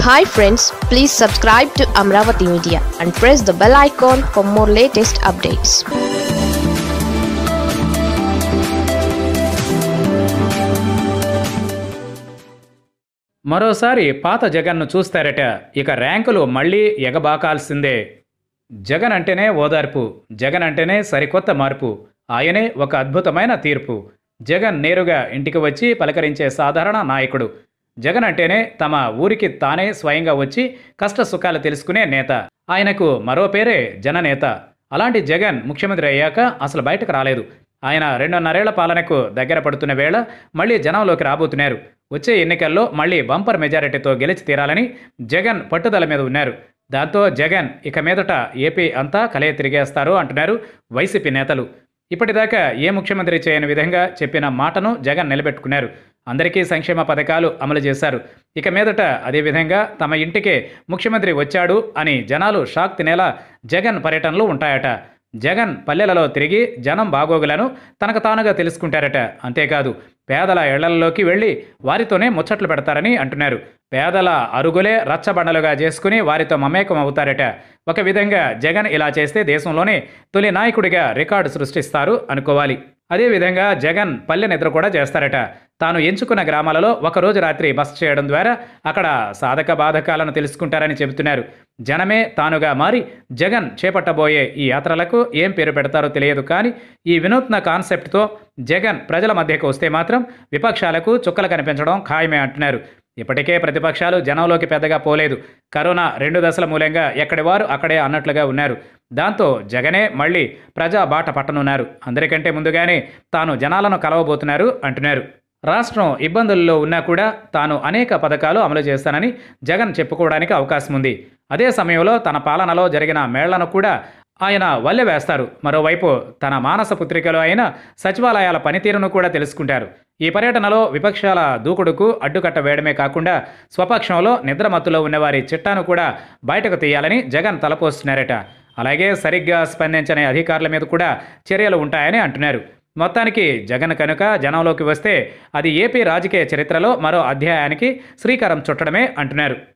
hi friends please subscribe to Amaravati media and press the bell icon for more latest updates మరోసారి పాత జగన్ను చూస్తారట ఇక ర్యాంకులు మళ్ళీ ఎగబాకాల్సిందే జగన్ అంటేనే ఓదార్పు జగన్ అంటేనే సరికొత్త మార్పు ఆయనే ఒక అద్భుతమైన తీర్పు జగన్ నేరుగా ఇంటికి వచ్చి పలకరించే సాధారణ నాయకుడు జగన్ అంటేనే తమ ఊరికి తానే స్వయంగా వచ్చి కష్ట సుఖాలు తెలుసుకునే నేత ఆయనకు మరో పేరే జననేత అలాంటి జగన్ ముఖ్యమంత్రి అయ్యాక అసలు బయటకు రాలేదు ఆయన రెండున్నరేళ్ల పాలనకు దగ్గర పడుతున్న వేళ మళ్ళీ జనంలోకి రాబోతున్నారు వచ్చే ఎన్నికల్లో మళ్ళీ బంపర్ మెజారిటీతో గెలిచి తీరాలని జగన్ పట్టుదల మీద ఉన్నారు దాంతో జగన్ ఇక మీదట ఏపీ అంతా కలయ తిరిగేస్తారు అంటున్నారు వైసీపీ నేతలు ఇప్పటిదాకా ఏ ముఖ్యమంత్రి చేయని విధంగా చెప్పిన మాటను జగన్ నిలబెట్టుకున్నారు అందరికీ సంక్షేమ పథకాలు అమలు చేశారు ఇక మీదట అదేవిధంగా తమ ఇంటికే ముఖ్యమంత్రి వచ్చాడు అని జనాలు షాక్ తినేలా జగన్ పర్యటనలు ఉంటాయట జగన్ పల్లెలలో తిరిగి జనం బాగోగులను తనకు తానుగా తెలుసుకుంటారట అంతేకాదు పేదల ఇళ్లలోకి వెళ్ళి వారితోనే ముచ్చట్లు పెడతారని అంటున్నారు పేదల అరుగులే రచ్చబండలుగా చేసుకుని వారితో మమేకం అవుతారట ఒక విధంగా జగన్ ఇలా చేస్తే దేశంలోనే తొలి నాయకుడిగా రికార్డు సృష్టిస్తారు అనుకోవాలి అదేవిధంగా జగన్ పల్లె నిద్ర కూడా చేస్తారట తాను ఎంచుకున్న గ్రామాలలో ఒకరోజు రాత్రి బస చేయడం ద్వారా అక్కడ సాధక బాధకాలను తెలుసుకుంటారని చెబుతున్నారు జనమే తానుగా మారి జగన్ చేపట్టబోయే ఈ యాత్రలకు ఏం పేరు పెడతారో తెలియదు కానీ ఈ వినూత్న కాన్సెప్ట్తో జగన్ ప్రజల మధ్యకు వస్తే మాత్రం విపక్షాలకు చుక్కలు కనిపించడం ఖాయమే అంటున్నారు ఇప్పటికే ప్రతిపక్షాలు జనంలోకి పెద్దగా పోలేదు కరోనా రెండు దశల మూలంగా ఎక్కడి వారు అక్కడే అన్నట్లుగా ఉన్నారు దాంతో జగనే మళ్ళీ ప్రజా బాట పట్టనున్నారు అందరికంటే ముందుగానే తాను జనాలను కలవబోతున్నారు అంటున్నారు రాష్ట్రం ఇబ్బందుల్లో ఉన్నా కూడా తాను అనేక పథకాలు అమలు చేస్తానని జగన్ చెప్పుకోవడానికి అవకాశం ఉంది అదే సమయంలో తన పాలనలో జరిగిన మేళ్లను కూడా ఆయన వల్లె వేస్తారు మరోవైపు తన మానస పుత్రికలో అయిన సచివాలయాల పనితీరును కూడా తెలుసుకుంటారు ఈ పర్యటనలో విపక్షాల దూకుడుకు అడ్డుకట్ట వేయడమే కాకుండా స్వపక్షంలో నిద్రమత్తులో ఉన్నవారి చిట్టాను కూడా బయటకు తీయాలని జగన్ తలపోస్తున్నారట అలాగే సరిగ్గా స్పందించని అధికారుల మీద కూడా చర్యలు ఉంటాయని అంటున్నారు మొత్తానికి జగన్ కనుక జనంలోకి వస్తే అది ఏపీ రాజకీయ చరిత్రలో మరో అధ్యాయానికి శ్రీకారం చుట్టడమే అంటున్నారు